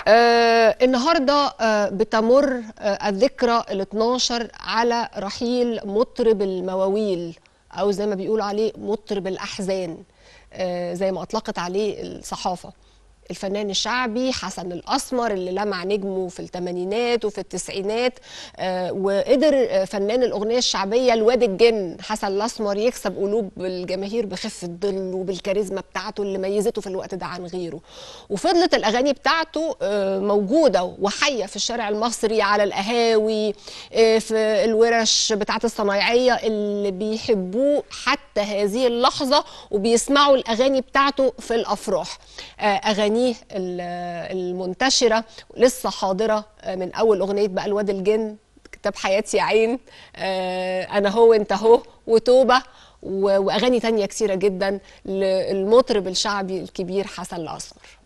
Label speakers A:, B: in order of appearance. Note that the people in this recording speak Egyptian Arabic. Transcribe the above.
A: آه النهارده آه بتمر آه الذكرى ال 12 على رحيل مطرب المواويل او زي ما بيقولوا عليه مطرب الاحزان آه زي ما اطلقت عليه الصحافه الفنان الشعبي حسن الاسمر اللي لمع نجمه في الثمانينات وفي التسعينات آه وقدر آه، فنان الاغنيه الشعبيه الواد الجن حسن الاسمر يكسب قلوب الجماهير بخفه ظل وبالكاريزما بتاعته اللي ميزته في الوقت ده عن غيره وفضلت الاغاني بتاعته آه، موجوده وحيه في الشارع المصري على القهاوي آه، في الورش بتاعه الصنايعيه اللي بيحبوه حتى هذه اللحظه وبيسمعوا الاغاني بتاعته في الافراح آه، اغانيه ال- المنتشره لسه حاضره آه، من اول اغنيه بقى الواد الجن كتاب حياتي يا عين آه، انا هو انت هو وتوبه و- واغاني تانية كتيره جدا للمطرب الشعبي الكبير حسن الاسمر